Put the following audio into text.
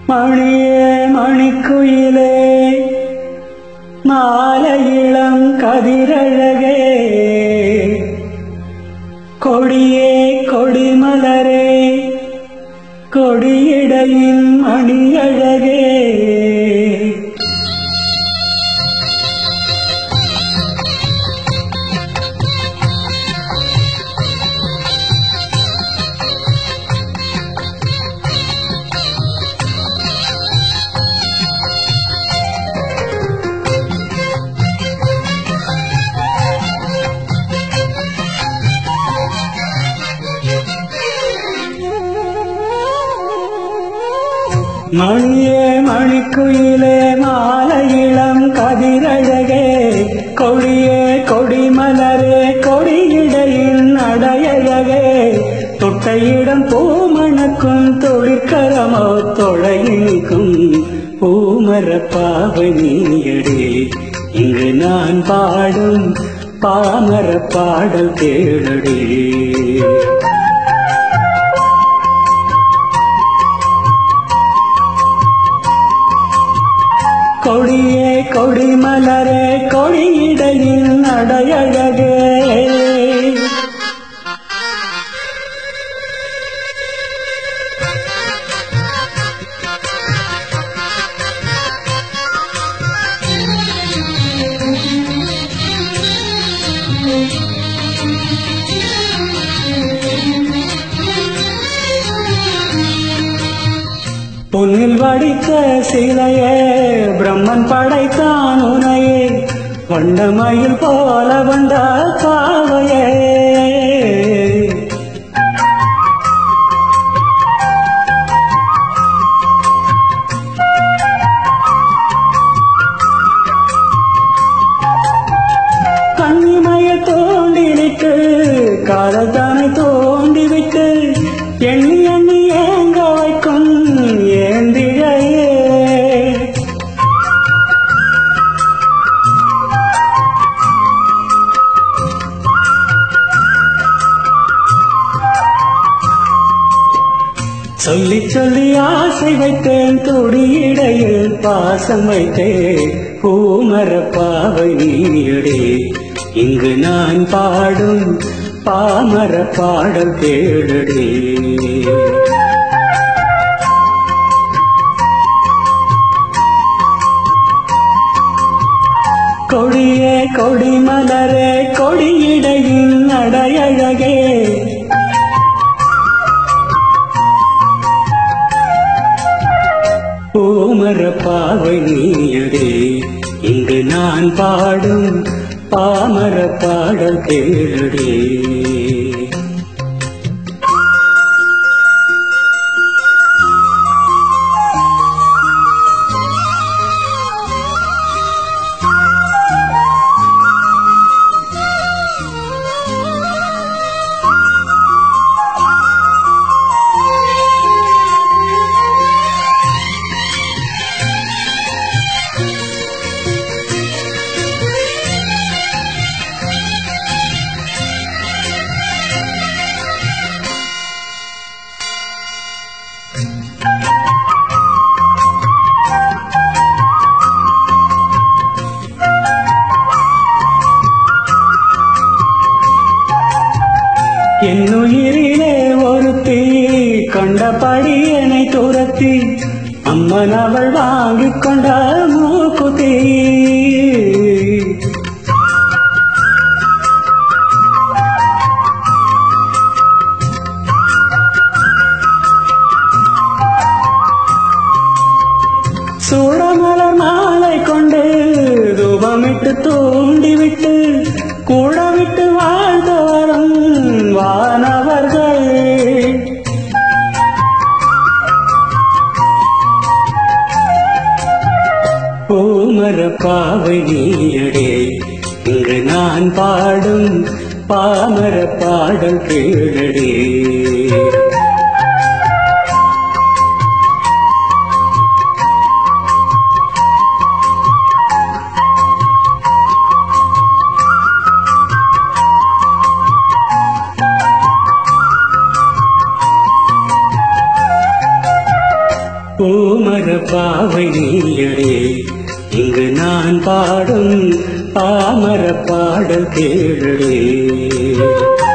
மணியே மணிக்குயிலே மாலையிளம் கதிரழகே கொடியே கொடிமலரே கொடியிடையின் மணியழகே மணியே மணிக்குயிலே மாலையிளம் கதிரழகே கொடியே கொடிமலரே கொடியிடையின் அடையழகே தொட்டையிடம் பூமணக்கும் தொழிற்கரமோ தொழையினிக்கும் பூமர பாவனியடே இங்கு நான் பாடும் பாமர பாடல் கேளடே கொடியே கொடிமலரே கொடியிடையில் நடையழகே பொன்னில் வடித்த சிலையே பிரம்மன் படைத்தான் உனையே வண்டமயில் போல வந்த காவையே கண்ணிமய தோண்டிவிட்டு காலத்தானை தோண்டிவிட்டு எண்ணி எண்ணி ஏங்க வைக்கும் ஏந்திழையே சொல்லி சொல்லி ஆசை வைத்தேன் துடியிடையில் பாசம் வைத்தேன் பூமர பாவை நீயடே இங்கு நான் பாடும் பாமர பாடல் கேளடே கொடியே கொடிமலரே கொடியிடையின் அடையழகே பூமர பாவை நீயடே இங்கு நான் பாடும் பாமர பாடல் கேளடே என்னுயிரிலே ஒருத்தி கண்டபடி என்னை துரத்தி அம்மன் அவள் வாங்கிக் கொண்ட மூக்குத்தி சூடமலர் மாலை கொண்டு தூபமிட்டு தூண்டிவிட்டு கூட விட்டு வாழ்ந்து வரும் வானவர்கள் பூமர பாவை நீயடே இங்கு நான் பாடும் பாமர பாடல் கேளடே பூமர பாவை நீயடே இங்கு நான் பாடும் பாமர பாடல் கேளடே